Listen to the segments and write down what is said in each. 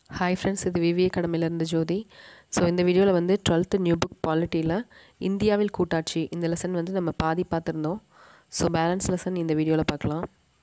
hi friends இது விவி அகாடமிலேருந்து ஜோதி so இந்த வீடியோவில் வந்து டுவெல்த்து நியூ புக் பாலிட்டியில் இந்தியாவில் கூட்டாட்சி இந்த லெசன் வந்து நம்ம பாதி பார்த்துருந்தோம் ஸோ பேலன்ஸ் லெசன் இந்த வீடியோவில் பார்க்கலாம்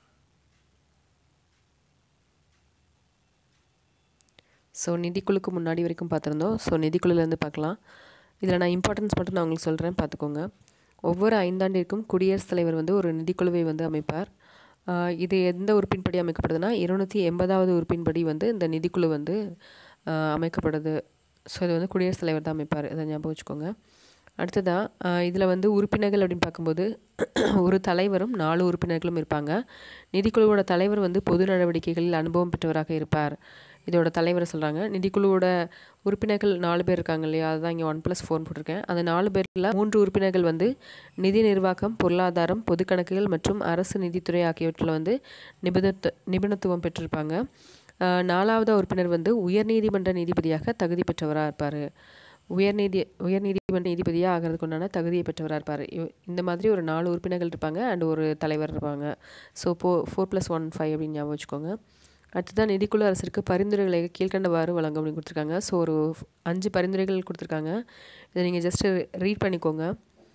ஸோ நிதிக்குழுக்கு முன்னாடி வரைக்கும் பார்த்துருந்தோம் ஸோ நிதிக்குழுலேருந்து பார்க்கலாம் இதில் நான் இம்பார்ட்டன்ஸ் மட்டும் நான் உங்களுக்கு சொல்கிறேன் பார்த்துக்கோங்க ஒவ்வொரு ஐந்தாண்டிற்கும் குடியரசுத் தலைவர் வந்து ஒரு நிதிக்குழுவை வந்து அமைப்பார் இது எந்த உறுப்பின்படி அமைக்கப்படுதுன்னா இருநூற்றி எண்பதாவது உறுப்பின்படி வந்து இந்த நிதிக்குழு வந்து அமைக்கப்படுது ஸோ இது வந்து குடியரசுத் தலைவர் தான் அமைப்பார் இதை ஞாபகம் வச்சுக்கோங்க அடுத்ததாக இதில் வந்து உறுப்பினர்கள் அப்படின்னு பார்க்கும்போது ஒரு தலைவரும் நாலு உறுப்பினர்களும் இருப்பாங்க நிதிக்குழுவோட தலைவர் வந்து பொது நடவடிக்கைகளில் அனுபவம் பெற்றவராக இருப்பார் இதோட தலைவரை சொல்கிறாங்க நிதிக்குழுவோட உறுப்பினர்கள் நாலு பேர் இருக்காங்க இல்லையா அதுதான் இங்கே ஒன் ப்ளஸ் ஃபோர்னு போட்டிருக்கேன் அந்த நாலு பேரில் மூன்று உறுப்பினர்கள் வந்து நிதி நிர்வாகம் பொருளாதாரம் பொது கணக்குகள் மற்றும் அரசு நிதித்துறை ஆகியவற்றில் வந்து நிபுணத்து நிபுணத்துவம் பெற்றிருப்பாங்க நாலாவது உறுப்பினர் வந்து உயர்நீதிமன்ற நீதிபதியாக தகுதி பெற்றவராக இருப்பார் உயர்நீதி உயர்நீதிமன்ற நீதிபதியாக ஆகிறதுக்கு உண்டான தகுதியை பெற்றவராக இருப்பார் இந்த மாதிரி ஒரு நாலு உறுப்பினர்கள் இருப்பாங்க அண்ட் ஒரு தலைவர் இருப்பாங்க ஸோ ஃபோ ஃபோர் ப்ளஸ் ஒன் ஃபைவ் அப்படின்னு ஞாபகம் வச்சுக்கோங்க அடுத்ததான் நிதிக்குழு அரசிற்கு பரிந்துரைகளை கீழ்கண்டவாறு வழங்க அப்படின்னு கொடுத்துருக்காங்க ஸோ ஒரு அஞ்சு பரிந்துரைகள் கொடுத்துருக்காங்க இதை நீங்கள் ஜஸ்ட்டு ரீட் பண்ணிக்கோங்க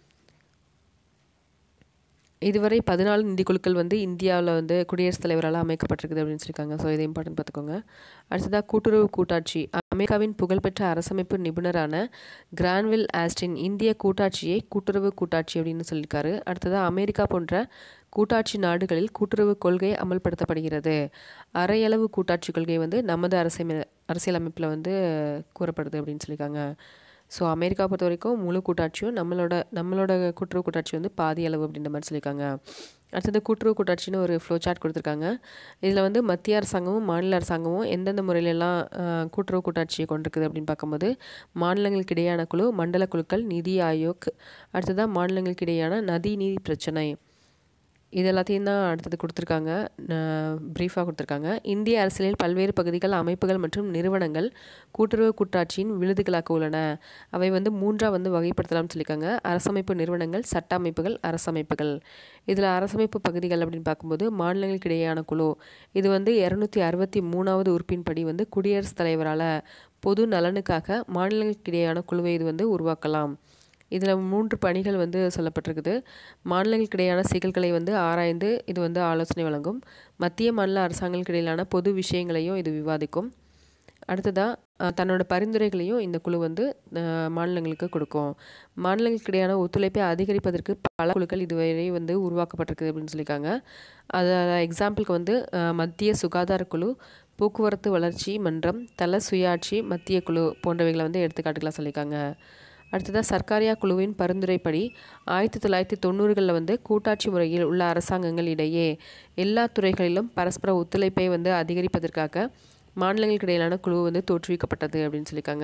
இதுவரை பதினாலு நிதிக்குழுக்கள் வந்து இந்தியாவில் வந்து குடியரசுத் தலைவரால் அமைக்கப்பட்டிருக்குது அப்படின்னு சொல்லியிருக்காங்க ஸோ இதை இம்பார்ட்டன்ட் பார்த்துக்கோங்க அடுத்ததாக கூட்டுறவு கூட்டாட்சி அமெரிக்காவின் புகழ்பெற்ற அரசமைப்பு நிபுணரான கிரான்வில் ஆஸ்டின் இந்திய கூட்டாட்சியை கூட்டுறவு கூட்டாட்சி அப்படின்னு சொல்லியிருக்காரு அடுத்ததாக அமெரிக்கா போன்ற கூட்டாட்சி நாடுகளில் கூட்டுறவு கொள்கை அமல்படுத்தப்படுகிறது அரையளவு கூட்டாட்சி கொள்கை வந்து நமது அரசியல் அரசியலமைப்பில் வந்து கூறப்படுது அப்படின்னு சொல்லியிருக்காங்க ஸோ அமெரிக்கா பொறுத்த வரைக்கும் முழு கூட்டாட்சியும் நம்மளோட நம்மளோட கூட்டுறவு கூட்டாட்சி வந்து பாதி அளவு அப்படின்ற மாதிரி சொல்லியிருக்காங்க அடுத்தது கூட்டுறவு கூட்டாட்சின்னு ஒரு ஃப்ளோ சார்ட் கொடுத்துருக்காங்க இதில் வந்து மத்திய அரசாங்கமும் மாநில அரசாங்கமும் எந்தெந்த முறையிலெல்லாம் கூட்டுறவு கூட்டாட்சியை கொண்டிருக்குது அப்படின்னு பார்க்கும்போது மாநிலங்களுக்கு இடையான குழு மண்டல குழுக்கள் நிதி ஆயோக் அடுத்ததாக மாநிலங்களுக்கு இடையான நதி நீதி பிரச்சனை இது எல்லாத்தையும் தான் அடுத்தது கொடுத்துருக்காங்க ப்ரீஃபாக கொடுத்துருக்காங்க இந்திய அரசியலில் பல்வேறு பகுதிகள் அமைப்புகள் மற்றும் நிறுவனங்கள் கூட்டுறவு கூட்டாட்சியின் விழுதுகளாக உள்ளன அவை வந்து மூன்றாக வந்து வகைப்படுத்தலாம்னு சொல்லியிருக்காங்க அரசமைப்பு நிறுவனங்கள் சட்ட அமைப்புகள் அரசமைப்புகள் இதில் அரசமைப்பு பகுதிகள் அப்படின்னு பார்க்கும்போது மாநிலங்களுக்கு இடையேயான குழு இது வந்து இரநூத்தி அறுபத்தி மூணாவது உறுப்பின்படி வந்து குடியரசுத் தலைவரால் பொது நலனுக்காக மாநிலங்களுக்கு இடையேயான குழுவை இது வந்து உருவாக்கலாம் இதில் மூன்று பணிகள் வந்து சொல்லப்பட்டிருக்குது மாநிலங்களுக்கு இடையான சிக்கல்களை வந்து ஆராய்ந்து இது வந்து ஆலோசனை வழங்கும் மத்திய மாநில அரசாங்கங்களுக்கு இடையிலான பொது விஷயங்களையும் இது விவாதிக்கும் அடுத்ததாக தன்னோட பரிந்துரைகளையும் இந்த குழு வந்து மாநிலங்களுக்கு கொடுக்கும் மாநிலங்களுக்கு இடையான ஒத்துழைப்பை அதிகரிப்பதற்கு பல குழுக்கள் இதுவரை வந்து உருவாக்கப்பட்டிருக்குது அப்படின்னு சொல்லியிருக்காங்க அதில் எக்ஸாம்பிளுக்கு வந்து மத்திய சுகாதார குழு போக்குவரத்து வளர்ச்சி மன்றம் தல சுயாட்சி மத்திய குழு போன்றவைகளை வந்து எடுத்துக்காட்டுகளாக சொல்லியிருக்காங்க அடுத்ததாக சர்க்காரியா குழுவின் பரிந்துரைப்படி ஆயிரத்தி தொள்ளாயிரத்தி தொண்ணூறுகளில் வந்து கூட்டாட்சி முறையில் உள்ள அரசாங்கங்கள் இடையே எல்லா துறைகளிலும் பரஸ்பர ஒத்துழைப்பை வந்து அதிகரிப்பதற்காக மாநிலங்களுக்கு இடையிலான குழு வந்து தோற்றுவிக்கப்பட்டது அப்படின்னு சொல்லியிருக்காங்க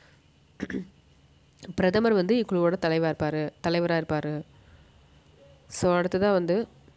பிரதமர் வந்து இக்குழுவோட தலைவராக இருப்பார் தலைவராக இருப்பார் ஸோ அடுத்ததாக வந்து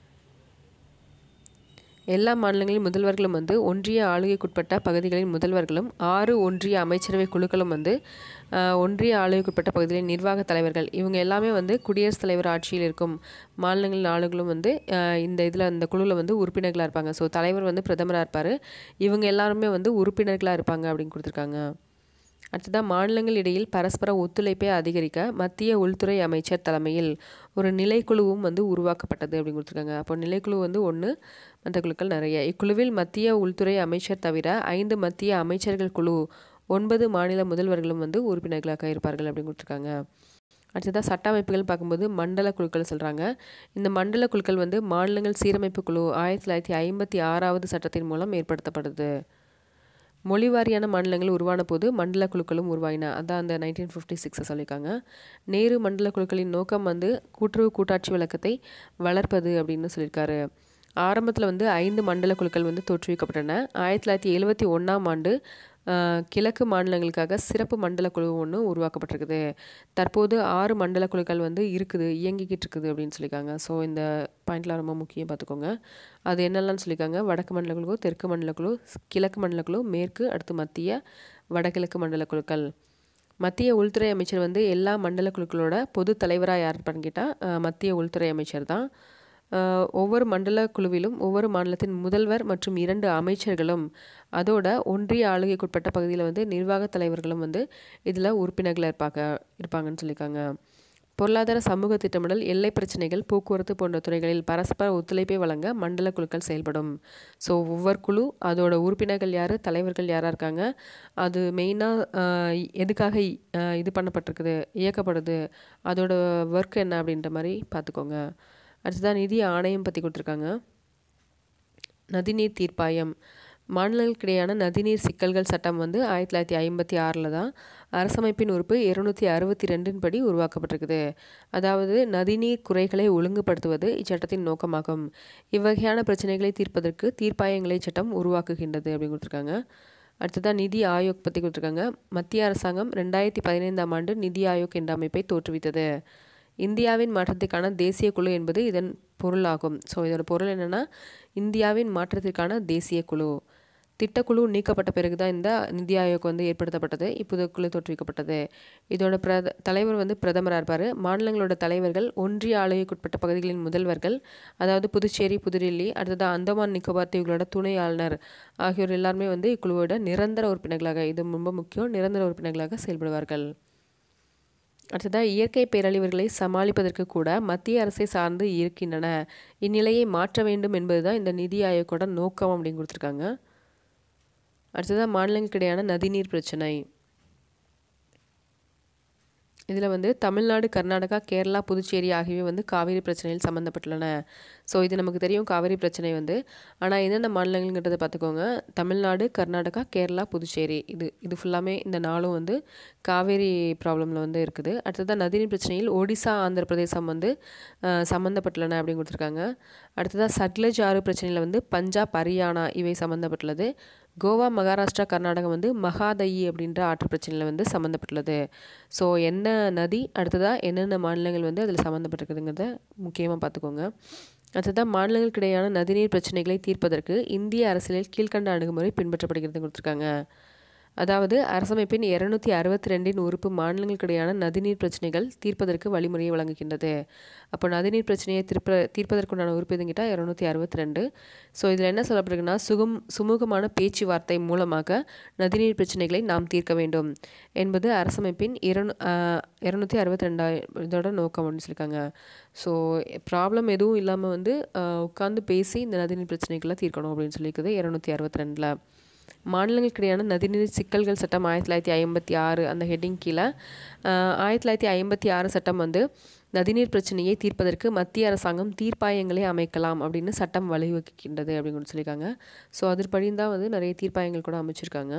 எல்லா மாநிலங்களின் முதல்வர்களும் வந்து ஒன்றிய ஆளுகைக்குட்பட்ட பகுதிகளின் முதல்வர்களும் ஆறு ஒன்றிய அமைச்சரவை குழுக்களும் வந்து ஒன்றிய ஆளுகைக்குட்பட்ட பகுதிகளின் நிர்வாக தலைவர்கள் இவங்க எல்லாமே வந்து குடியரசுத் தலைவர் ஆட்சியில் இருக்கும் மாநிலங்களின் ஆளுகளும் வந்து இந்த இதில் இந்த குழுவில் வந்து உறுப்பினர்களாக இருப்பாங்க ஸோ தலைவர் வந்து பிரதமராக இருப்பார் இவங்க எல்லாருமே வந்து உறுப்பினர்களாக இருப்பாங்க அப்படின்னு கொடுத்துருக்காங்க அடுத்ததாக மாநிலங்கள் இடையில் பரஸ்பர ஒத்துழைப்பை அதிகரிக்க மத்திய உள்துறை அமைச்சர் தலைமையில் ஒரு நிலைக்குழுவும் வந்து உருவாக்கப்பட்டது அப்படின்னு கொடுத்துருக்காங்க அப்போ நிலைக்குழு வந்து ஒன்று மற்ற குழுக்கள் நிறைய இக்குழுவில் மத்திய உள்துறை அமைச்சர் தவிர ஐந்து மத்திய அமைச்சர்கள் குழு ஒன்பது மாநில முதல்வர்களும் வந்து உறுப்பினர்களாக இருப்பார்கள் அப்படின்னு கொடுத்துருக்காங்க அடுத்ததாக சட்ட அமைப்புகள் பார்க்கும்போது மண்டல குழுக்கள் சொல்கிறாங்க இந்த மண்டல குழுக்கள் வந்து மாநிலங்கள் சீரமைப்பு குழு ஆயிரத்தி தொள்ளாயிரத்தி ஐம்பத்தி ஆறாவது சட்டத்தின் மூலம் ஏற்படுத்தப்படுது மொழிவாரியான மாநிலங்கள் உருவான போது மண்டல குழுக்களும் உருவாயின அதான் அந்த நைன்டீன் ஃபிஃப்டி சிக்ஸை சொல்லியிருக்காங்க நேரு மண்டல குழுக்களின் நோக்கம் வந்து கூட்டுறவு கூட்டாட்சி வழக்கத்தை வளர்ப்பது அப்படின்னு சொல்லியிருக்காரு ஆரம்பத்தில் வந்து ஐந்து மண்டல குழுக்கள் வந்து தோற்றுவிக்கப்பட்டன ஆயிரத்தி தொள்ளாயிரத்தி எழுபத்தி ஒன்றாம் ஆண்டு கிழக்கு மாநிலங்களுக்காக சிறப்பு மண்டல குழு ஒன்று உருவாக்கப்பட்டிருக்குது தற்போது ஆறு மண்டல குழுக்கள் வந்து இருக்குது இயங்கிக்கிட்டு இருக்குது அப்படின்னு சொல்லியிருக்காங்க ஸோ இந்த பாயிண்ட்லாம் ரொம்ப முக்கியம் பார்த்துக்கோங்க அது என்னெல்லாம் சொல்லியிருக்காங்க வடக்கு மண்டல குழு தெற்கு மண்டல குழு கிழக்கு மண்டல குழு மேற்கு அடுத்து மத்திய வடகிழக்கு மண்டல குழுக்கள் மத்திய உள்துறை அமைச்சர் வந்து எல்லா மண்டல குழுக்களோட பொது தலைவராக யார் இருப்பான்னு கேட்டால் மத்திய உள்துறை அமைச்சர் தான் ஆஹ், ஒவ்வொரு மண்டல குழுவிலும் ஒவ்வொரு மாநிலத்தின் முதல்வர் மற்றும் இரண்டு அமைச்சர்களும் அதோட ஒன்றிய ஆளுகைக்குட்பட்ட பகுதியில் வந்து நிர்வாக தலைவர்களும் வந்து இதில் உறுப்பினர்களாக இருப்பாங்க இருப்பாங்கன்னு சொல்லியிருக்காங்க பொருளாதார சமூக திட்டமிடல் எல்லை பிரச்சனைகள் போக்குவரத்து போன்ற துறைகளில் பரஸ்பர ஒத்துழைப்பை வழங்க மண்டல குழுக்கள் செயல்படும் ஸோ ஒவ்வொரு குழு அதோட உறுப்பினர்கள் யார் தலைவர்கள் யாராக இருக்காங்க அது மெயினாக எதுக்காக ஆஹ், இது பண்ணப்பட்டிருக்குது இயக்கப்படுது அதோட ஒர்க் என்ன அப்படின்ற மாதிரி பார்த்துக்கோங்க அடுத்ததான் நிதி ஆணையம் பற்றி கொடுத்துருக்காங்க நதிநீர் தீர்ப்பாயம் மாநிலங்களுக்கிடையான நதிநீர் சிக்கல்கள் சட்டம் வந்து ஆயிரத்தி தொள்ளாயிரத்தி ஐம்பத்தி ஆறில் தான் அரசமைப்பின் உறுப்பு இருநூற்றி அறுபத்தி ரெண்டின் படி உருவாக்கப்பட்டிருக்குது அதாவது நதிநீர் குறைகளை ஒழுங்குபடுத்துவது இச்சட்டத்தின் நோக்கமாகும் இவ்வகையான பிரச்சனைகளை தீர்ப்பதற்கு தீர்ப்பாயங்களை சட்டம் உருவாக்குகின்றது அப்படின்னு கொடுத்துருக்காங்க அடுத்ததான் நிதி ஆயோக் பற்றி கொடுத்துருக்காங்க மத்திய அரசாங்கம் ரெண்டாயிரத்தி பதினைந்தாம் ஆண்டு நிதி ஆயோக் என்ற அமைப்பை தோற்றுவித்தது இந்தியாவின் மாற்றத்திற்கான தேசிய குழு என்பது இதன் பொருளாகும் ஸோ இதோட பொருள் என்னென்னா இந்தியாவின் மாற்றத்திற்கான தேசிய குழு திட்டக்குழு நீக்கப்பட்ட பிறகு தான் இந்த நிதி ஆயோக் வந்து ஏற்படுத்தப்பட்டது இப்போது குழு தோற்றுவிக்கப்பட்டது இதோட பிரத தலைவர் வந்து பிரதமராக இருப்பார் மாநிலங்களோட தலைவர்கள் ஒன்றிய ஆளுகைக்குட்பட்ட பகுதிகளின் முதல்வர்கள் அதாவது புதுச்சேரி புதுடில்லி அடுத்தது அந்தமான் நிக்கோபார் தீவுகளோட துணை ஆளுநர் ஆகியோர் எல்லாருமே வந்து இக்குழுவோட நிரந்தர உறுப்பினர்களாக இது ரொம்ப முக்கியம் நிரந்தர உறுப்பினர்களாக செயல்படுவார்கள் அடுத்ததாக இயற்கை பேரழிவுகளை சமாளிப்பதற்கு கூட மத்திய அரசை சார்ந்து இருக்கின்றன இந்நிலையை மாற்ற வேண்டும் என்பதுதான் இந்த நிதி ஆயோக்கோட நோக்கம் அப்படின்னு கொடுத்துருக்காங்க அடுத்ததாக மாநிலங்களுக்கிடையான நதிநீர் பிரச்சனை இதில் வந்து தமிழ்நாடு கர்நாடகா கேரளா புதுச்சேரி ஆகியவை வந்து காவிரி பிரச்சனையில் சம்மந்தப்பட்டுள்ளன ஸோ இது நமக்கு தெரியும் காவிரி பிரச்சனை வந்து ஆனால் என்னென்ன மாநிலங்கள்ன்றதை பார்த்துக்கோங்க தமிழ்நாடு கர்நாடகா கேரளா புதுச்சேரி இது இது ஃபுல்லாமே இந்த நாளும் வந்து காவேரி ப்ராப்ளமில் வந்து இருக்குது அடுத்ததாக நதிநீர் பிரச்சனையில் ஒடிசா ஆந்திர பிரதேசம் வந்து அஹ், சம்மந்தப்பட்டுள்ளன அப்படின்னு கொடுத்துருக்காங்க அடுத்ததாக சட்லஜ் ஆறு பிரச்சனையில் வந்து பஞ்சாப் ஹரியானா இவை சம்மந்தப்பட்டுள்ளது கோவா மகாராஷ்டிரா கர்நாடகம் வந்து மகாதயி அப்படின்ற ஆற்று பிரச்சனையில் வந்து சம்மந்தப்பட்டுள்ளது ஸோ என்ன நதி அடுத்ததாக என்னென்ன மாநிலங்கள் வந்து அதில் சம்மந்தப்பட்டிருக்குதுங்கிறத முக்கியமாக பார்த்துக்கோங்க அடுத்ததாக மாநிலங்களுக்கிடையான நதிநீர் பிரச்சனைகளை தீர்ப்பதற்கு இந்திய அரசியலில் கீழ்க்கண்ட அணுகுமுறை பின்பற்றப்படுகிறது கொடுத்துருக்காங்க அதாவது அரசமைப்பின் இருநூத்தி அறுபத்தி ரெண்டின் உறுப்பு மாநிலங்களுக்கிடையான நதிநீர் பிரச்சனைகள் தீர்ப்பதற்கு வழிமுறையை வழங்குகின்றது அப்போ நதிநீர் பிரச்சனையை தீர்ப்ப தீர்ப்பதற்குண்டான உறுப்பு எதுங்கிட்ட இரநூத்தி அறுபத்தி ரெண்டு ஸோ இதில் என்ன சொல்லப்படுதுன்னா சுகம் சுமூகமான பேச்சுவார்த்தை மூலமாக நதிநீர் பிரச்சனைகளை நாம் தீர்க்க வேண்டும் என்பது அரசமைப்பின் இருநூ இரநூத்தி அறுபத்தி ரெண்டா இதோட நோக்கம் அப்படின்னு சொல்லியிருக்காங்க ஸோ ப்ராப்ளம் எதுவும் இல்லாமல் வந்து உட்காந்து பேசி இந்த நதிநீர் பிரச்சனைகளை தீர்க்கணும் அப்படின்னு சொல்லியிருக்குது இரநூத்தி அறுபத்தி ரெண்டில் மாநிலங்களுக்கிடையான நதிநீர் சிக்கல்கள் சட்டம் ஆயிரத்தி தொள்ளாயிரத்தி ஐம்பத்தி ஆறு அந்த ஹெட்டிங் கீழே ஆஹ், ஆயிரத்தி தொள்ளாயிரத்தி ஐம்பத்தி ஆறு சட்டம் வந்து நதிநீர் பிரச்சனையை தீர்ப்பதற்கு மத்திய அரசாங்கம் தீர்ப்பாயங்களை அமைக்கலாம் அப்படின்னு சட்டம் வழிவகுக்கின்றது அப்படின்னு சொல்லியிருக்காங்க ஸோ அதன்படி தான் வந்து நிறைய தீர்ப்பாயங்கள் கூட அமைச்சிருக்காங்க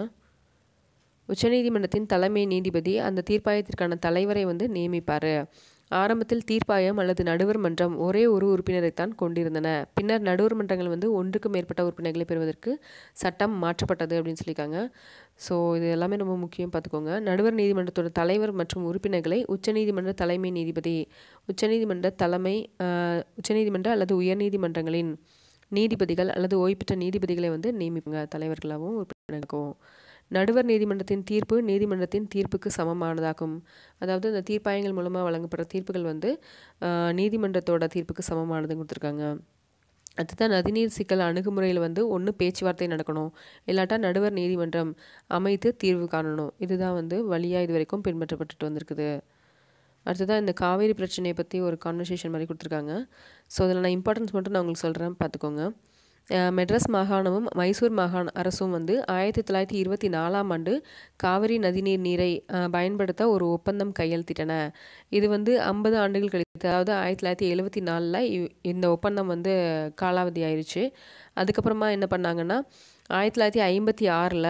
உச்சநீதிமன்றத்தின் தலைமை நீதிபதி அந்த தீர்ப்பாயத்திற்கான தலைவரை வந்து நியமிப்பார் ஆரம்பத்தில் தீர்ப்பாயம் அல்லது நடுவர் மன்றம் ஒரே ஒரு உறுப்பினரைத்தான் கொண்டிருந்தன பின்னர் நடுவர் மன்றங்கள் வந்து ஒன்றுக்கு மேற்பட்ட உறுப்பினர்களை பெறுவதற்கு சட்டம் மாற்றப்பட்டது அப்படின்னு சொல்லியிருக்காங்க ஸோ இது எல்லாமே ரொம்ப முக்கியம் பார்த்துக்கோங்க நடுவர் நீதிமன்றத்தோட தலைவர் மற்றும் உறுப்பினர்களை உச்சநீதிமன்ற தலைமை நீதிபதி உச்சநீதிமன்ற தலைமை ஆஹ், உச்சநீதிமன்ற அல்லது உயர்நீதிமன்றங்களின் நீதிபதிகள் அல்லது ஓய்வு பெற்ற நீதிபதிகளை வந்து நியமிப்பாங்க தலைவர்களாகவும் உறுப்பினர்களாகவும் நடுவர் நீதிமன்றத்தின் தீர்ப்பு நீதிமன்றத்தின் தீர்ப்புக்கு சமமானதாகும் அதாவது இந்த தீர்ப்பாயங்கள் மூலமாக வழங்கப்படுற தீர்ப்புகள் வந்து ஆஹ், நீதிமன்றத்தோட தீர்ப்புக்கு சமமானதுன்னு கொடுத்துருக்காங்க அடுத்ததான் நதிநீர் சிக்கல் அணுகுமுறையில் வந்து ஒன்று பேச்சுவார்த்தை நடக்கணும் இல்லாட்டா நடுவர் நீதிமன்றம் அமைத்து தீர்வு காணணும் இதுதான் வந்து வழியாக இது வரைக்கும் பின்பற்றப்பட்டுட்டு வந்திருக்குது அடுத்ததாக இந்த காவேரி பிரச்சனையை பற்றி ஒரு கான்வர்சேஷன் மாதிரி கொடுத்துருக்காங்க ஸோ அதில் நான் இம்பார்ட்டன்ஸ் மட்டும் நான் உங்களுக்கு சொல்கிறேன் பார்த்துக்கோங்க அஹ் மெட்ராஸ் மாகாணமும் மைசூர் மாகாண அரசும் வந்து ஆயிரத்தி தொள்ளாயிரத்தி இருபத்தி நாலாம் ஆண்டு காவிரி நதிநீர் நீரை அஹ், பயன்படுத்த ஒரு ஒப்பந்தம் கையெழுத்திட்டன இது வந்து ஐம்பது ஆண்டுகள் கழித்து அதாவது ஆயிரத்தி தொள்ளாயிரத்தி எழுபத்தி நாலில் இந்த ஒப்பந்தம் வந்து காலாவதி ஆயிருச்சு அதுக்கப்புறமா என்ன பண்ணாங்கன்னா ஆயிரத்தி தொள்ளாயிரத்தி ஐம்பத்தி ஆறில்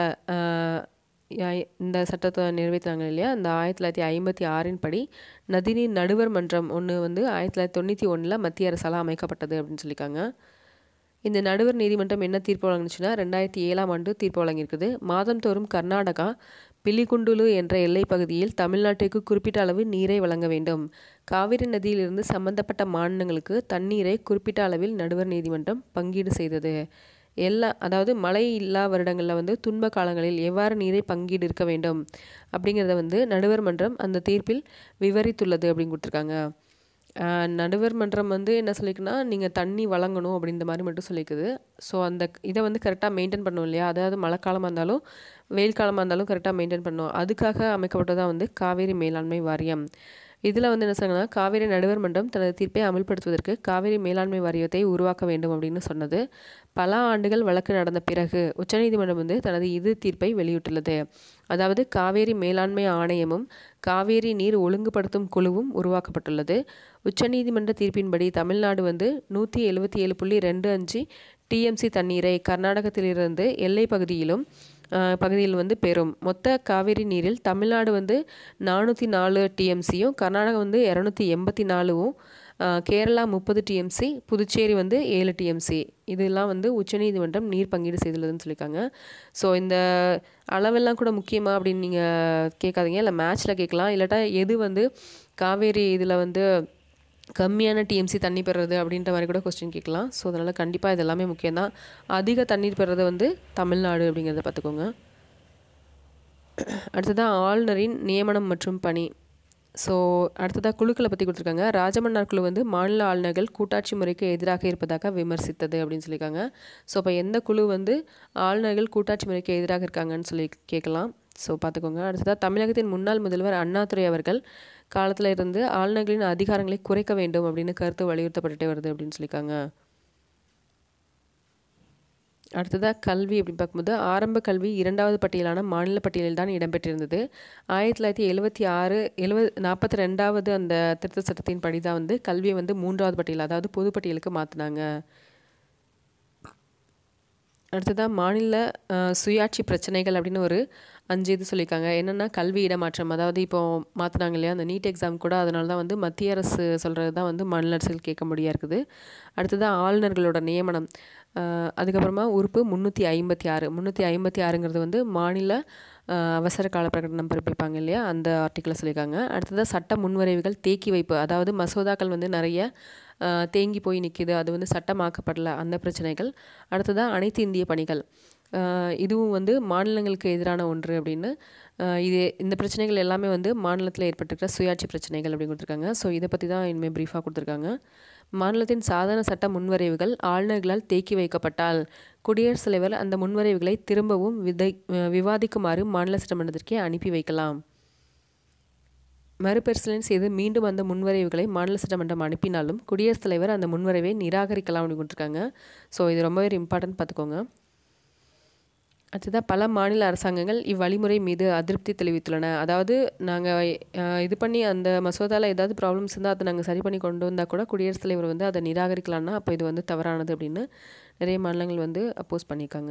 இந்த சட்டத்தை நிறைவேற்றினாங்க இல்லையா அந்த ஆயிரத்தி தொள்ளாயிரத்தி ஐம்பத்தி ஆறின் படி நதிநீர் நடுவர் மன்றம் ஒன்று வந்து ஆயிரத்தி தொள்ளாயிரத்தி தொண்ணூற்றி ஒன்றில் மத்திய அரசால் அமைக்கப்பட்டது அப்படின்னு சொல்லியிருக்காங்க இந்த நடுவர் நீதிமன்றம் என்ன தீர்ப்பு வழங்குச்சுன்னா ரெண்டாயிரத்தி ஏழாம் ஆண்டு தீர்ப்பு வழங்கியிருக்குது மாதந்தோறும் கர்நாடகா பில்லிகுண்டுலு என்ற எல்லைப் பகுதியில் தமிழ்நாட்டிற்கு குறிப்பிட்ட அளவு நீரை வழங்க வேண்டும் காவிரி நதியிலிருந்து சம்பந்தப்பட்ட மாநிலங்களுக்கு தண்ணீரை குறிப்பிட்ட அளவில் நடுவர் நீதிமன்றம் பங்கீடு செய்தது எல்லா அதாவது மழை இல்லா வருடங்களில் வந்து துன்ப காலங்களில் எவ்வாறு நீரை பங்கீடு இருக்க வேண்டும் அப்படிங்கிறத வந்து நடுவர் மன்றம் அந்த தீர்ப்பில் விவரித்துள்ளது அப்படின்னு கொடுத்துருக்காங்க நடுவர் மன்றம் வந்து என்ன சொல்லிக்குன்னா நீங்கள் தண்ணி வழங்கணும் அப்படின்ற மாதிரி மட்டும் சொல்லிக்குது ஸோ அந்த இதை வந்து கரெக்டாக மெயின்டைன் பண்ணணும் இல்லையா அதாவது மழை காலமாக இருந்தாலும் வெயில் காலமாக இருந்தாலும் கரெக்டாக மெயின்டைன் பண்ணணும் அதுக்காக அமைக்கப்பட்டதான் வந்து காவேரி மேலாண்மை வாரியம் இதில் வந்து என்ன சொன்னாங்கன்னா காவேரி நடுவர் மன்றம் தனது தீர்ப்பை அமல்படுத்துவதற்கு காவேரி மேலாண்மை வாரியத்தை உருவாக்க வேண்டும் அப்படின்னு சொன்னது பல ஆண்டுகள் வழக்கு நடந்த பிறகு உச்சநீதிமன்றம் வந்து தனது இது தீர்ப்பை வெளியிட்டுள்ளது அதாவது காவேரி மேலாண்மை ஆணையமும் காவேரி நீர் ஒழுங்குபடுத்தும் குழுவும் உருவாக்கப்பட்டுள்ளது உச்சநீதிமன்ற தீர்ப்பின்படி தமிழ்நாடு வந்து நூற்றி எழுபத்தி ஏழு புள்ளி ரெண்டு அஞ்சு டிஎம்சி தண்ணீரை கர்நாடகத்திலிருந்து எல்லை பகுதியிலும் பகுதியில் வந்து பெறும் மொத்த காவேரி நீரில் தமிழ்நாடு வந்து நானூற்றி நாலு டிஎம்சியும் கர்நாடகம் வந்து இரநூத்தி எண்பத்தி நாலுவும் கேரளா முப்பது டிஎம்சி புதுச்சேரி வந்து ஏழு டிஎம்சி இதெல்லாம் வந்து உச்சநீதிமன்றம் நீர் பங்கீடு செய்துள்ளதுன்னு சொல்லியிருக்காங்க ஸோ இந்த அளவெல்லாம் கூட முக்கியமா அப்படின்னு நீங்கள் கேட்காதீங்க இல்லை மேட்ச்சில் கேட்கலாம் இல்லாட்டா எது வந்து காவேரி இதில் வந்து கம்மியான டிஎம்சி தண்ணி பெறுறது அப்படின்ற மாதிரி கூட கொஸ்டின் கேட்கலாம் ஸோ அதனால் கண்டிப்பாக இது எல்லாமே முக்கியம்தான் அதிக தண்ணீர் பெறுறது வந்து தமிழ்நாடு அப்படிங்கிறத பார்த்துக்கோங்க அடுத்ததான் ஆளுநரின் நியமனம் மற்றும் பணி ஸோ அடுத்ததாக குழுக்களை பற்றி கொடுத்துருக்காங்க ராஜமன்னார் குழு வந்து மாநில ஆளுநர்கள் கூட்டாட்சி முறைக்கு எதிராக இருப்பதாக விமர்சித்தது அப்படின்னு சொல்லியிருக்காங்க ஸோ இப்போ எந்த குழு வந்து ஆளுநர்கள் கூட்டாட்சி முறைக்கு எதிராக இருக்காங்கன்னு சொல்லி கேட்கலாம் ஸோ பார்த்துக்கோங்க அடுத்ததாக தமிழகத்தின் முன்னாள் முதல்வர் அண்ணாதுரை அவர்கள் காலத்தில் இருந்து ஆளுநர்களின் அதிகாரங்களை குறைக்க வேண்டும் அப்படின்னு கருத்து வலியுறுத்தப்பட்டுட்டே வருது அப்படின்னு சொல்லியிருக்காங்க அடுத்ததாக கல்வி அப்படின்னு பார்க்கும்போது ஆரம்ப கல்வி இரண்டாவது பட்டியலான மாநில பட்டியலில் தான் இடம்பெற்றிருந்தது ஆயிரத்தி தொள்ளாயிரத்தி எழுபத்தி ஆறு எழுபது நாற்பத்தி ரெண்டாவது அந்த திருத்த சட்டத்தின் படி தான் வந்து கல்வியை வந்து மூன்றாவது பட்டியல் அதாவது பொது பட்டியலுக்கு மாற்றினாங்க அடுத்ததாக மாநில சுயாட்சி பிரச்சனைகள் அப்படின்னு ஒரு அஞ்சு இது சொல்லியிருக்காங்க என்னென்னா கல்வி இடமாற்றம் அதாவது இப்போ மாற்றினாங்க இல்லையா அந்த நீட் எக்ஸாம் கூட அதனால தான் வந்து மத்திய அரசு சொல்கிறது தான் வந்து மாநில அரசுகள் கேட்க முடியா இருக்குது அடுத்ததாக ஆளுநர்களோட நியமனம் அதுக்கப்புறமா உறுப்பு முந்நூற்றி ஐம்பத்தி ஆறு முந்நூற்றி ஐம்பத்தி ஆறுங்கிறது வந்து மாநில அவசர கால பிரகடனம் பிறப்பிப்பாங்க இல்லையா அந்த ஆர்டிக்கிளை சொல்லியிருக்காங்க அடுத்ததாக சட்ட முன்வரைவுகள் தேக்கி வைப்பு அதாவது மசோதாக்கள் வந்து நிறைய தேங்கி போய் நிற்கிது அது வந்து சட்டமாக்கப்படல அந்த பிரச்சனைகள் அடுத்ததாக அனைத்து இந்திய பணிகள் இதுவும் வந்து மாநிலங்களுக்கு எதிரான ஒன்று அப்படின்னு இது இந்த பிரச்சனைகள் எல்லாமே வந்து மாநிலத்தில் ஏற்பட்டிருக்கிற சுயாட்சி பிரச்சனைகள் அப்படின்னு கொடுத்துருக்காங்க ஸோ இதை பற்றி தான் இனிமேல் ப்ரீஃபாக கொடுத்துருக்காங்க மாநிலத்தின் சாதாரண சட்ட முன்வரைவுகள் ஆளுநர்களால் தேக்கி வைக்கப்பட்டால் குடியரசுத் தலைவர் அந்த முன்வரைவுகளை திரும்பவும் விதை விவாதிக்குமாறு மாநில சட்டமன்றத்திற்கே அனுப்பி வைக்கலாம் மறுபரிசீலனை செய்து மீண்டும் அந்த முன்வரைவுகளை மாநில சட்டமன்றம் அனுப்பினாலும் குடியரசுத் தலைவர் அந்த முன்வரைவை நிராகரிக்கலாம் அப்படின்னு கொடுத்துருக்காங்க ஸோ இது ரொம்பவே இம்பார்ட்டன்ட் பார்த்துக்கோங்க அடுத்ததாக பல மாநில அரசாங்கங்கள் இவ்வழிமுறை மீது அதிருப்தி தெரிவித்துள்ளன அதாவது நாங்கள் இது பண்ணி அந்த மசோதாவில் ஏதாவது ப்ராப்ளம்ஸ் இருந்தால் அதை நாங்கள் சரி பண்ணி கொண்டு வந்தால் கூட குடியரசுத் தலைவர் வந்து அதை நிராகரிக்கலாம்னா அப்போ இது வந்து தவறானது அப்படின்னு நிறைய மாநிலங்கள் வந்து அப்போஸ் பண்ணியிருக்காங்க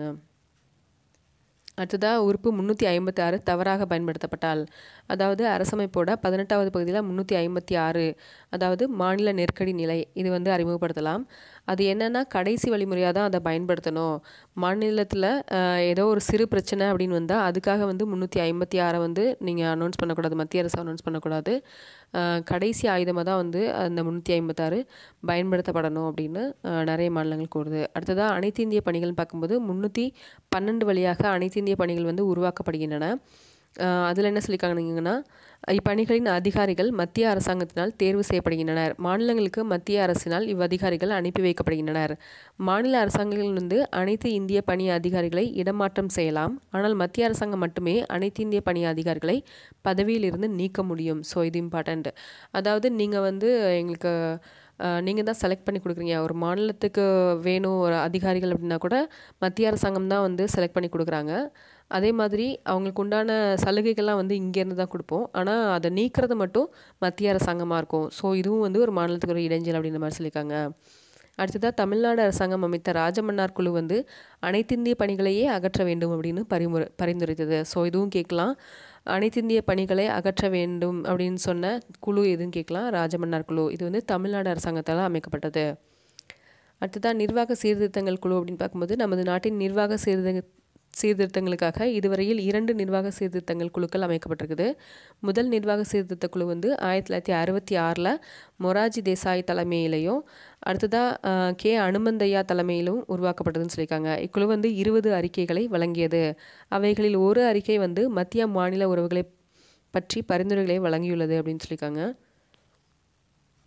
அடுத்ததாக உறுப்பு முந்நூற்றி ஐம்பத்தி ஆறு தவறாக பயன்படுத்தப்பட்டால் அதாவது அரசமைப்போட பதினெட்டாவது பகுதியில் முந்நூற்றி ஐம்பத்தி ஆறு அதாவது மாநில நெருக்கடி நிலை இது வந்து அறிமுகப்படுத்தலாம் அது என்னென்னா கடைசி வழிமுறையாக தான் அதை பயன்படுத்தணும் மாநிலத்தில் ஏதோ ஒரு சிறு பிரச்சனை அப்படின்னு வந்தால் அதுக்காக வந்து முந்நூற்றி ஐம்பத்தி ஆறை வந்து நீங்கள் அனௌன்ஸ் பண்ணக்கூடாது மத்திய அரசு அனௌன்ஸ் பண்ணக்கூடாது கடைசி ஆயுதமாக தான் வந்து அந்த முந்நூற்றி ஐம்பத்தாறு பயன்படுத்தப்படணும் அப்படின்னு நிறைய மாநிலங்கள் கூறுது அடுத்ததாக அனைத்து இந்திய பணிகள்னு பார்க்கும்போது முந்நூற்றி பன்னெண்டு வழியாக அனைத்து இந்திய பணிகள் வந்து உருவாக்கப்படுகின்றன அதில் என்ன சொல்லியிருக்காங்கன்னா இப்பணிகளின் அதிகாரிகள் மத்திய அரசாங்கத்தினால் தேர்வு செய்யப்படுகின்றனர் மாநிலங்களுக்கு மத்திய அரசினால் இவ்வதிகாரிகள் அனுப்பி வைக்கப்படுகின்றனர் மாநில அரசாங்கங்கள் வந்து அனைத்து இந்திய பணி அதிகாரிகளை இடமாற்றம் செய்யலாம் ஆனால் மத்திய அரசாங்கம் மட்டுமே அனைத்து இந்திய பணி அதிகாரிகளை பதவியிலிருந்து நீக்க முடியும் ஸோ இது இம்பார்ட்டண்ட் அதாவது நீங்கள் வந்து எங்களுக்கு நீங்கள் தான் செலக்ட் பண்ணி கொடுக்குறீங்க ஒரு மாநிலத்துக்கு வேணும் ஒரு அதிகாரிகள் அப்படின்னா கூட மத்திய அரசாங்கம் தான் வந்து செலக்ட் பண்ணி கொடுக்குறாங்க அதே மாதிரி அவங்களுக்கு உண்டான சலுகைகள்லாம் வந்து இங்கேருந்து தான் கொடுப்போம் ஆனால் அதை நீக்கிறது மட்டும் மத்திய அரசாங்கமாக இருக்கும் ஸோ இதுவும் வந்து ஒரு மாநிலத்துக்கு ஒரு இடைஞ்சல் அப்படின்ற மாதிரி சொல்லியிருக்காங்க அடுத்ததாக தமிழ்நாடு அரசாங்கம் அமைத்த ராஜமன்னார் குழு வந்து அனைத்திந்திய பணிகளையே அகற்ற வேண்டும் அப்படின்னு பரிமுறை பரிந்துரைத்தது ஸோ இதுவும் கேட்கலாம் அனைத்திந்திய பணிகளை அகற்ற வேண்டும் அப்படின்னு சொன்ன குழு எதுன்னு கேட்கலாம் ராஜமன்னார் குழு இது வந்து தமிழ்நாடு அரசாங்கத்தால் அமைக்கப்பட்டது அடுத்ததாக நிர்வாக சீர்திருத்தங்கள் குழு அப்படின்னு பார்க்கும்போது நமது நாட்டின் நிர்வாக சீர்திருத்த சீர்திருத்தங்களுக்காக இதுவரையில் இரண்டு நிர்வாக சீர்திருத்தங்கள் குழுக்கள் அமைக்கப்பட்டிருக்குது முதல் நிர்வாக சீர்திருத்த குழு வந்து ஆயிரத்தி தொள்ளாயிரத்தி அறுபத்தி ஆறில் மொராஜி தேசாய் தலைமையிலையும் அடுத்ததாக கே அனுமந்தையா தலைமையிலும் உருவாக்கப்பட்டதுன்னு சொல்லியிருக்காங்க இக்குழு வந்து இருபது அறிக்கைகளை வழங்கியது அவைகளில் ஒரு அறிக்கை வந்து மத்திய மாநில உறவுகளை பற்றி பரிந்துரைகளை வழங்கியுள்ளது அப்படின்னு சொல்லியிருக்காங்க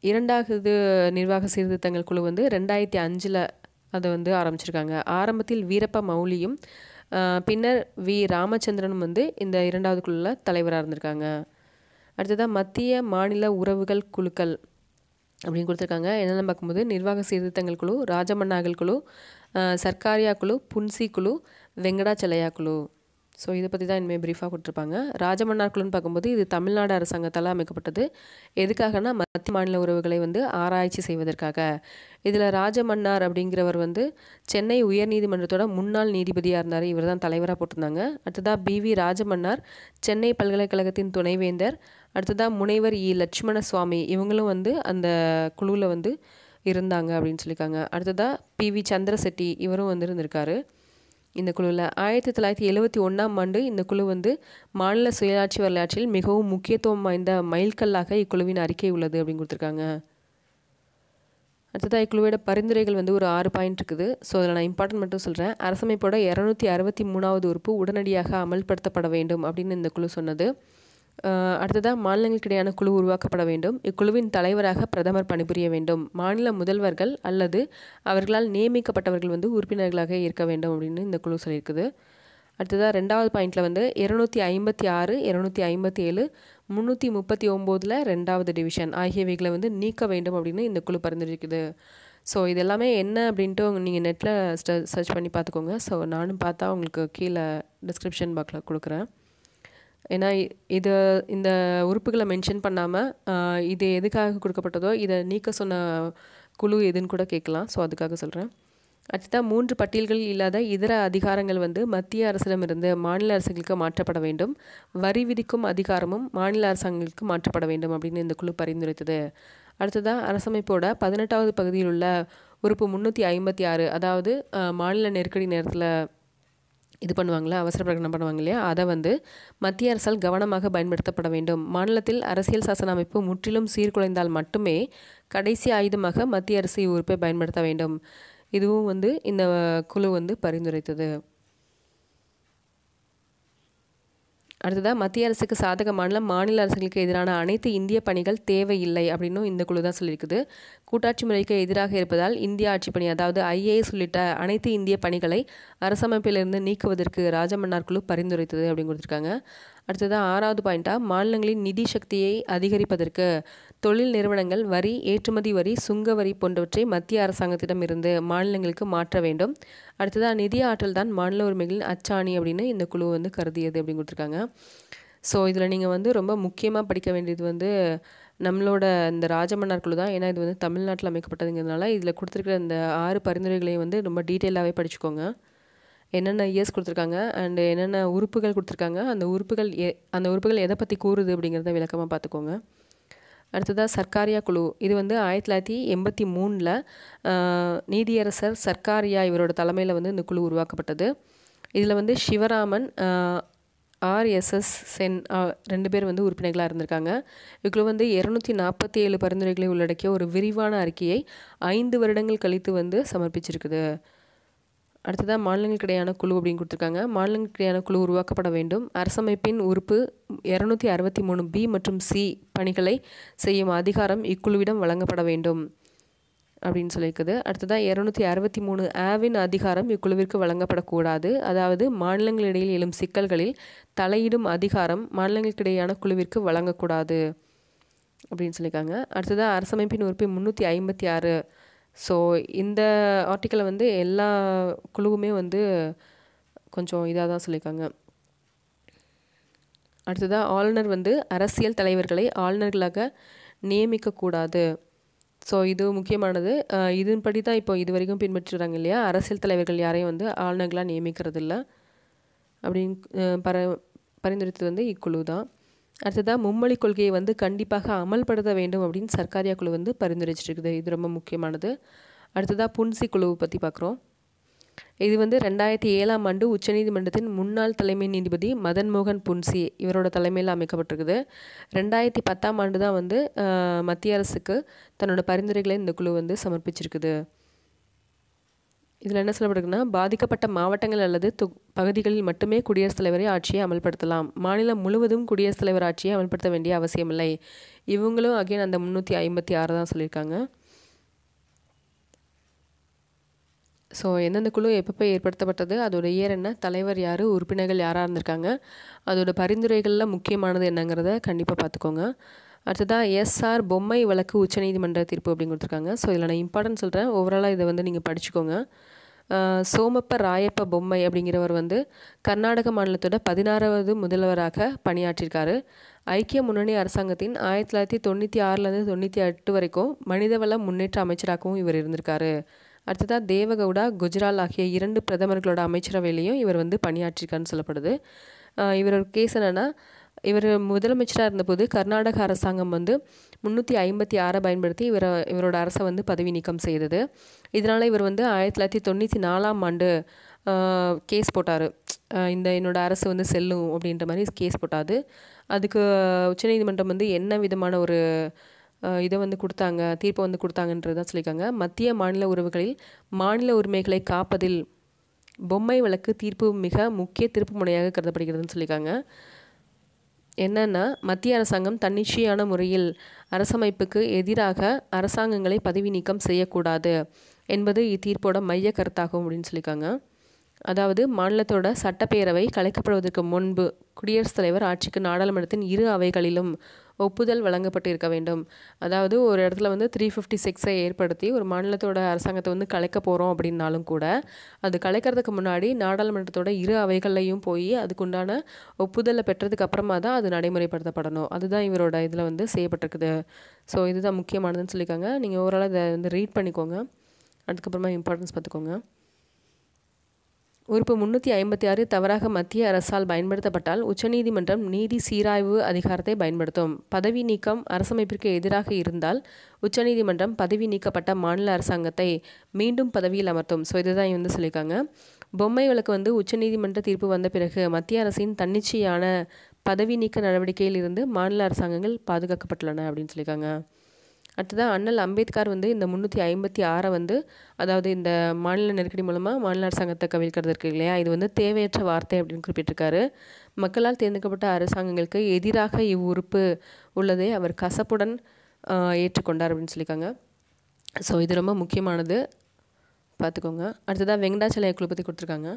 இரண்டாவது நிர்வாக சீர்திருத்தங்கள் குழு வந்து ரெண்டாயிரத்தி அஞ்சில் அதை வந்து ஆரம்பிச்சிருக்காங்க ஆரம்பத்தில் வீரப்ப மௌலியும் ஆஹ், பின்னர் வி ராமச்சந்திரனும் வந்து இந்த இரண்டாவது குழுவில் தலைவராக இருந்திருக்காங்க அடுத்ததாக மத்திய மாநில உறவுகள் குழுக்கள் அப்படின்னு கொடுத்துருக்காங்க என்னென்னு பார்க்கும்போது நிர்வாக சீர்திருத்தங்கள் குழு ராஜமன்னாகல் குழு ஆஹ், சர்க்காரியா குழு புன்சி குழு வெங்கடாச்சலையா குழு ஸோ இதை பற்றி தான் இனிமேல் ப்ரீஃபாக கொடுத்துருப்பாங்க ராஜமன்னார் குழுன்னு பார்க்கும்போது இது தமிழ்நாடு அரசாங்கத்தால் அமைக்கப்பட்டது எதுக்காகனா மத்திய மாநில உறவுகளை வந்து ஆராய்ச்சி செய்வதற்காக இதில் ராஜமன்னார் அப்படிங்கிறவர் வந்து சென்னை உயர்நீதிமன்றத்தோட முன்னாள் நீதிபதியாக இருந்தார் இவர் தான் தலைவராக போட்டிருந்தாங்க அடுத்ததாக பி வி ராஜமன்னார் சென்னை பல்கலைக்கழகத்தின் துணைவேந்தர் அடுத்ததாக முனைவர் இ லட்சுமண சுவாமி இவங்களும் வந்து அந்த குழுவில் வந்து இருந்தாங்க அப்படின்னு சொல்லியிருக்காங்க அடுத்ததாக பி வி சந்திரசெட்டி இவரும் வந்து இருந்திருக்காரு இந்த குழுவில் ஆயிரத்தி தொள்ளாயிரத்தி எழுவத்தி ஒன்றாம் ஆண்டு இந்த குழு வந்து மாநில சுயாட்சி வரலாற்றில் மிகவும் முக்கியத்துவம் வாய்ந்த மைல்கல்லாக இக்குழுவின் அறிக்கை உள்ளது அப்படின்னு கொடுத்துருக்காங்க அடுத்ததாக இக்குழுவோட பரிந்துரைகள் வந்து ஒரு ஆறு பாயிண்ட் இருக்குது ஸோ அதில் நான் இம்பார்ட்டன்ட் மட்டும் சொல்கிறேன் அரசமைப்போட இரநூத்தி அறுபத்தி மூணாவது உறுப்பு உடனடியாக அமல்படுத்தப்பட வேண்டும் அப்படின்னு இந்த குழு சொன்னது அஹ் அடுத்ததாக மாநிலங்களுக்கிடையான குழு உருவாக்கப்பட வேண்டும் இக்குழுவின் தலைவராக பிரதமர் பணிபுரிய வேண்டும் மாநில முதல்வர்கள் அல்லது அவர்களால் நியமிக்கப்பட்டவர்கள் வந்து உறுப்பினர்களாக இருக்க வேண்டும் அப்படின்னு இந்த குழு சொல்லியிருக்குது அடுத்ததாக ரெண்டாவது பாயிண்டில் வந்து இருநூத்தி ஐம்பத்தி ஆறு இருநூத்தி ஐம்பத்தி ஏழு முந்நூற்றி முப்பத்தி ஒம்போதில் ரெண்டாவது டிவிஷன் ஆகியவைகளை வந்து நீக்க வேண்டும் அப்படின்னு இந்த குழு பரிந்துரைக்குது ஸோ இது எல்லாமே என்ன அப்படின்ட்டு நீங்கள் நெட்டில் சர்ச் பண்ணி பார்த்துக்கோங்க ஸோ நானும் பார்த்தா உங்களுக்கு கீழே டிஸ்கிரிப்ஷன் பாக்ஸில் கொடுக்குறேன் ஏன்னா இ- இது இந்த உறுப்புகளை மென்ஷன் பண்ணாமல் இது எதுக்காக கொடுக்கப்பட்டதோ இதை நீக்க சொன்ன குழு எதுன்னு கூட கேட்கலாம் ஸோ அதுக்காக சொல்கிறேன் அடுத்ததாக மூன்று பட்டியல்கள் இல்லாத இதர அதிகாரங்கள் வந்து மத்திய அரசிடமிருந்து மாநில அரசுகளுக்கு மாற்றப்பட வேண்டும் வரி விதிக்கும் அதிகாரமும் மாநில அரசாங்கங்களுக்கு மாற்றப்பட வேண்டும் அப்படின்னு இந்த குழு பரிந்துரைத்தது அடுத்ததாக அரசமைப்போட பதினெட்டாவது பகுதியில் உள்ள உறுப்பு முந்நூற்றி ஐம்பத்தி ஆறு அதாவது அஹ், மாநில நெருக்கடி நேரத்தில் இது பண்ணுவாங்களே அவசர பிரகடனம் பண்ணுவாங்க இல்லையா அதை வந்து மத்திய அரசால் கவனமாக பயன்படுத்தப்பட வேண்டும் மாநிலத்தில் அரசியல் சாசன அமைப்பு முற்றிலும் சீர்குலைந்தால் மட்டுமே கடைசி ஆயுதமாக மத்திய அரசு இவ்வுறுப்பை பயன்படுத்த வேண்டும் இதுவும் வந்து இந்த குழு வந்து பரிந்துரைத்தது அடுத்ததாக மத்திய அரசுக்கு சாதகமான மாநில அரசுகளுக்கு எதிரான அனைத்து இந்திய பணிகள் தேவையில்லை அப்படின்னும் இந்த குழு தான் சொல்லியிருக்குது கூட்டாட்சி முறைக்கு எதிராக இருப்பதால் இந்திய ஆட்சி பணி அதாவது ஐஏஎஸ் உள்ளிட்ட அனைத்து இந்திய பணிகளை அரசமைப்பிலிருந்து நீக்குவதற்கு ராஜமன்னார் குழு பரிந்துரைத்தது அப்படின்னு கொடுத்துருக்காங்க அடுத்ததாக ஆறாவது பாயிண்ட்டாக மாநிலங்களின் நிதி சக்தியை அதிகரிப்பதற்கு தொழில் நிறுவனங்கள் வரி ஏற்றுமதி வரி சுங்க வரி போன்றவற்றை மத்திய அரசாங்கத்திடம் இருந்து மாநிலங்களுக்கு மாற்ற வேண்டும் அடுத்ததாக நிதி ஆற்றல் தான் மாநில உரிமைகளின் அச்சாணி அப்படின்னு இந்த குழு வந்து கருதியது அப்படின்னு கொடுத்துருக்காங்க ஸோ இதில் நீங்கள் வந்து ரொம்ப முக்கியமாக படிக்க வேண்டியது வந்து நம்மளோட இந்த ராஜமன்னார் குழு தான் ஏன்னா இது வந்து தமிழ்நாட்டில் அமைக்கப்பட்டதுங்கிறதுனால இதில் கொடுத்துருக்கிற இந்த ஆறு பரிந்துரைகளையும் வந்து ரொம்ப டீட்டெயிலாகவே படிச்சுக்கோங்க என்னென்ன இயர்ஸ் கொடுத்துருக்காங்க அண்டு என்னென்ன உறுப்புகள் கொடுத்துருக்காங்க அந்த உறுப்புகள் எ அந்த உறுப்புகள் எதை பற்றி கூறுது அப்படிங்கிறத விளக்கமாக பார்த்துக்கோங்க அடுத்ததாக சர்க்காரியா குழு இது வந்து ஆயிரத்தி தொள்ளாயிரத்தி எண்பத்தி மூணில் நீதியரசர் சர்க்காரியா இவரோட தலைமையில் வந்து இந்த குழு உருவாக்கப்பட்டது இதில் வந்து சிவராமன் ஆர்எஸ்எஸ் சென் ஆஹ், ரெண்டு பேர் வந்து உறுப்பினர்களாக இருந்திருக்காங்க இக்குழு வந்து இரநூத்தி நாற்பத்தி ஏழு பரிந்துரைகளை உள்ளடக்கிய ஒரு விரிவான அறிக்கையை ஐந்து வருடங்கள் கழித்து வந்து சமர்ப்பிச்சிருக்குது அடுத்ததாக மாநிலங்களுக்கிடையான குழு அப்படின்னு கொடுத்துருக்காங்க மாநிலங்களுக்கிடையான குழு உருவாக்கப்பட வேண்டும் அரசமைப்பின் உறுப்பு இரநூத்தி அறுபத்தி மூணு பி மற்றும் சி பணிகளை செய்யும் அதிகாரம் இக்குழுவிடம் வழங்கப்பட வேண்டும் அப்படின்னு சொல்லியிருக்குது அடுத்ததாக இரநூத்தி அறுபத்தி மூணு ஆவின் அதிகாரம் இக்குழுவிற்கு வழங்கப்படக்கூடாது அதாவது மாநிலங்களிடையில் எழும் சிக்கல்களில் தலையிடும் அதிகாரம் மாநிலங்களுக்கிடையான குழுவிற்கு வழங்கக்கூடாது அப்படின்னு சொல்லியிருக்காங்க அடுத்ததாக அரசமைப்பின் உறுப்பு முந்நூற்றி ஐம்பத்தி ஆறு ஸோ இந்த ஆர்டிக்கலை வந்து எல்லா குழுவுமே வந்து கொஞ்சம் இதாக தான் சொல்லியிருக்காங்க அடுத்ததாக ஆளுநர் வந்து அரசியல் தலைவர்களை ஆளுநர்களாக நியமிக்கக்கூடாது ஸோ இது முக்கியமானது அஹ் இதன்படி தான் இப்போ இது வரைக்கும் பின்பற்றுறாங்க இல்லையா அரசியல் தலைவர்கள் யாரையும் வந்து ஆளுநர்களாக நியமிக்கிறது இல்லை அப்படின்னு அஹ் பர பரிந்துரைத்தது வந்து இக்குழு தான் அடுத்ததாக மும்மொழி கொள்கையை வந்து கண்டிப்பாக அமல்படுத்த வேண்டும் அப்படின்னு சர்க்காரியா குழு வந்து பரிந்துரைச்சிருக்குது இது ரொம்ப முக்கியமானது அடுத்ததாக புன்சி குழுவை பற்றி பார்க்குறோம் இது வந்து ரெண்டாயிரத்தி ஏழாம் ஆண்டு உச்சநீதிமன்றத்தின் முன்னாள் தலைமை நீதிபதி மதன் மோகன் புன்சி இவரோட தலைமையில் அமைக்கப்பட்டிருக்குது ரெண்டாயிரத்தி பத்தாம் ஆண்டு தான் வந்து அஹ், மத்திய அரசுக்கு தன்னோட பரிந்துரைகளை இந்த குழு வந்து சமர்ப்பிச்சிருக்குது இதில் என்ன சொல்லப்படுதுன்னா பாதிக்கப்பட்ட மாவட்டங்கள் அல்லது தொ பகுதிகளில் மட்டுமே குடியரசுத் தலைவரை ஆட்சியை அமல்படுத்தலாம் மாநிலம் முழுவதும் குடியரசுத் தலைவர் ஆட்சியை அமல்படுத்த வேண்டிய அவசியமில்லை இவங்களும் அகைன் அந்த முந்நூற்றி ஐம்பத்தி ஆறு தான் சொல்லியிருக்காங்க ஸோ எந்தெந்த குழு எப்பப்போ ஏற்படுத்தப்பட்டது அதோட இயர் என்ன தலைவர் யார் உறுப்பினர்கள் யாராக இருந்திருக்காங்க அதோட பரிந்துரைகளில் முக்கியமானது என்னங்கிறத கண்டிப்பாக பார்த்துக்கோங்க அடுத்ததாக எஸ்ஆர் பொம்மை வழக்கு உச்சநீதிமன்ற தீர்ப்பு அப்படின்னு கொடுத்துருக்காங்க ஸோ இதில் நான் இம்பார்ட்டன்ட் சொல்கிறேன் ஓவராலாக இதை வந்து நீங்கள் படிச்சுக்கோங்க சோமப்ப ராயப்ப பொம்மை அப்படிங்கிறவர் வந்து கர்நாடக மாநிலத்தோட பதினாறாவது முதல்வராக பணியாற்றியிருக்காரு ஐக்கிய முன்னணி அரசாங்கத்தின் ஆயிரத்தி தொள்ளாயிரத்தி தொண்ணூற்றி ஆறுலேருந்து தொண்ணூற்றி எட்டு வரைக்கும் மனிதவள முன்னேற்ற அமைச்சராகவும் இவர் இருந்திருக்காரு அடுத்ததாக தேவகவுடா குஜரால் ஆகிய இரண்டு பிரதமர்களோட அமைச்சரவையிலையும் இவர் வந்து பணியாற்றிருக்காருன்னு சொல்லப்படுது இவரோட கேஸ் என்னென்னா இவர் முதலமைச்சராக இருந்தபோது கர்நாடக அரசாங்கம் வந்து முந்நூற்றி ஐம்பத்தி ஆறை பயன்படுத்தி இவரை இவரோட அரசை வந்து பதவி நீக்கம் செய்தது இதனால் இவர் வந்து ஆயிரத்தி தொள்ளாயிரத்தி தொண்ணூற்றி நாலாம் ஆண்டு கேஸ் போட்டார் இந்த என்னோட அரசு வந்து செல்லும் அப்படின்ற மாதிரி கேஸ் போட்டாது அதுக்கு உச்சநீதிமன்றம் வந்து என்ன விதமான ஒரு இதை வந்து கொடுத்தாங்க தீர்ப்பை வந்து கொடுத்தாங்கன்றது தான் சொல்லியிருக்காங்க மத்திய மாநில உறவுகளில் மாநில உரிமைகளை காப்பதில் பொம்மை வழக்கு தீர்ப்பு மிக முக்கிய திருப்பு முனையாக கருதப்படுகிறதுன்னு சொல்லியிருக்காங்க என்னென்னா மத்திய அரசாங்கம் தன்னிச்சையான முறையில் அரசமைப்புக்கு எதிராக அரசாங்கங்களை பதவி நீக்கம் செய்யக்கூடாது என்பது இத்தீர்ப்போட மைய கருத்தாகும் அப்படின்னு சொல்லியிருக்காங்க அதாவது மாநிலத்தோட சட்டப்பேரவை கலைக்கப்படுவதற்கு முன்பு குடியரசுத் தலைவர் ஆட்சிக்கு நாடாளுமன்றத்தின் இரு அவைகளிலும் ஒப்புதல் வழங்கப்பட்டு இருக்க வேண்டும் அதாவது ஒரு இடத்துல வந்து த்ரீ ஃபிஃப்டி சிக்ஸை ஏற்படுத்தி ஒரு மாநிலத்தோட அரசாங்கத்தை வந்து கலைக்க போகிறோம் அப்படின்னாலும் கூட அது கலைக்கிறதுக்கு முன்னாடி நாடாளுமன்றத்தோட இரு அவைகள்லையும் போய் அதுக்குண்டான ஒப்புதலை பெற்றதுக்கு அப்புறமா தான் அது நடைமுறைப்படுத்தப்படணும் அதுதான் இவரோட இதில் வந்து செய்யப்பட்டிருக்குது ஸோ இதுதான் முக்கியமானதுன்னு சொல்லியிருக்காங்க நீங்கள் ஓவராலாக இதை வந்து ரீட் பண்ணிக்கோங்க அதுக்கப்புறமா இம்பார்ட்டன்ஸ் பார்த்துக்கோங்க உறுப்பு முன்னூற்றி ஐம்பத்தி ஆறு தவறாக மத்திய அரசால் பயன்படுத்தப்பட்டால் உச்சநீதிமன்றம் நீதி சீராய்வு அதிகாரத்தை பயன்படுத்தும் பதவி நீக்கம் அரசமைப்பிற்கு எதிராக இருந்தால் உச்சநீதிமன்றம் பதவி நீக்கப்பட்ட மாநில அரசாங்கத்தை மீண்டும் பதவியில் அமர்த்தும் ஸோ இதுதான் வந்து சொல்லியிருக்காங்க பொம்மை வழக்கு வந்து உச்சநீதிமன்ற தீர்ப்பு வந்த பிறகு மத்திய அரசின் தன்னிச்சையான பதவி நீக்க நடவடிக்கையில் இருந்து மாநில அரசாங்கங்கள் பாதுகாக்கப்பட்டுள்ளன அப்படின்னு சொல்லியிருக்காங்க அடுத்ததாக அண்ணல் அம்பேத்கர் வந்து இந்த முந்நூற்றி ஐம்பத்தி ஆறை வந்து அதாவது இந்த மாநில நெருக்கடி மூலமாக மாநில அரசாங்கத்தை கவிழ்க்கிறது இருக்கு இல்லையா இது வந்து தேவையற்ற வார்த்தை அப்படின்னு குறிப்பிட்டிருக்காரு மக்களால் தேர்ந்தெடுக்கப்பட்ட அரசாங்கங்களுக்கு எதிராக இவ்வுறுப்பு உள்ளதை அவர் கசப்புடன் ஏற்றுக்கொண்டார் அப்படின்னு சொல்லியிருக்காங்க ஸோ இது ரொம்ப முக்கியமானது பார்த்துக்கோங்க அடுத்ததாக வெங்கடாச்சலய குழு பற்றி கொடுத்துருக்காங்க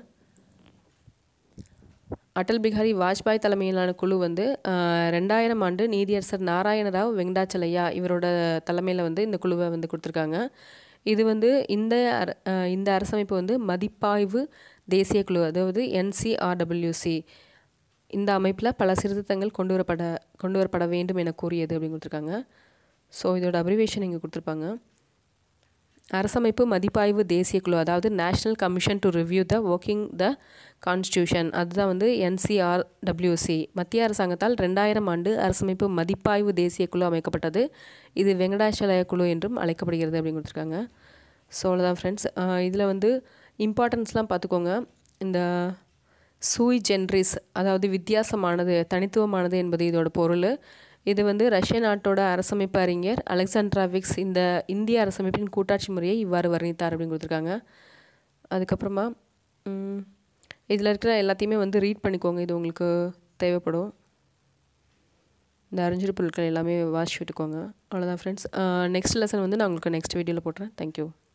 அடல் பிகாரி வாஜ்பாய் தலைமையிலான குழு வந்து ரெண்டாயிரம் ஆண்டு நீதியரசர் நாராயணராவ் வெங்கடாச்சலையா இவரோட தலைமையில் வந்து இந்த குழுவை வந்து கொடுத்துருக்காங்க இது வந்து இந்த இந்த அரசமைப்பு வந்து மதிப்பாய்வு தேசிய குழு அதாவது என்சிஆர்டபிள்யூசி இந்த அமைப்பில் பல சீர்திருத்தங்கள் கொண்டு வரப்பட கொண்டு வரப்பட வேண்டும் என கூறியது அப்படின்னு கொடுத்துருக்காங்க ஸோ இதோட அப்ரிவேஷன் இங்கே கொடுத்துருப்பாங்க அரசமைப்பு மதிப்பாய்வு தேசிய குழு அதாவது national commission to review the working the constitution அதுதான் வந்து என்சிஆர்டபிள்யூசி மத்திய அரசாங்கத்தால் ரெண்டாயிரம் ஆண்டு அரசமைப்பு மதிப்பாய்வு தேசிய குழு அமைக்கப்பட்டது இது வெங்கடாச்சலய குழு என்றும் அழைக்கப்படுகிறது அப்படின்னு கொடுத்துருக்காங்க ஸோ அவ்வளோதான் ஃப்ரெண்ட்ஸ் இதில் வந்து இம்பார்ட்டன்ஸ்லாம் பார்த்துக்கோங்க இந்த சூய் ஜென்ரிஸ் அதாவது வித்தியாசமானது தனித்துவமானது என்பது இதோட பொருள் இது வந்து ரஷ்ய நாட்டோட அரசமைப்பு அறிஞர் அலெக்சாண்ட்ராவிக்ஸ் இந்த இந்திய அரசமைப்பின் கூட்டாட்சி முறையை இவ்வாறு வர்ணித்தார் அப்படின்னு கொடுத்துருக்காங்க அதுக்கப்புறமா இதில் இருக்கிற எல்லாத்தையுமே வந்து ரீட் பண்ணிக்கோங்க இது உங்களுக்கு தேவைப்படும் இந்த அறிஞர் பொருட்கள் எல்லாமே வாசிச்சு விட்டுக்கோங்க அவ்வளோதான் ஃப்ரெண்ட்ஸ் நெக்ஸ்ட் லெசன் வந்து நான் உங்களுக்கு நெக்ஸ்ட் வீடியோவில் போட்டுறேன் தேங்க்யூ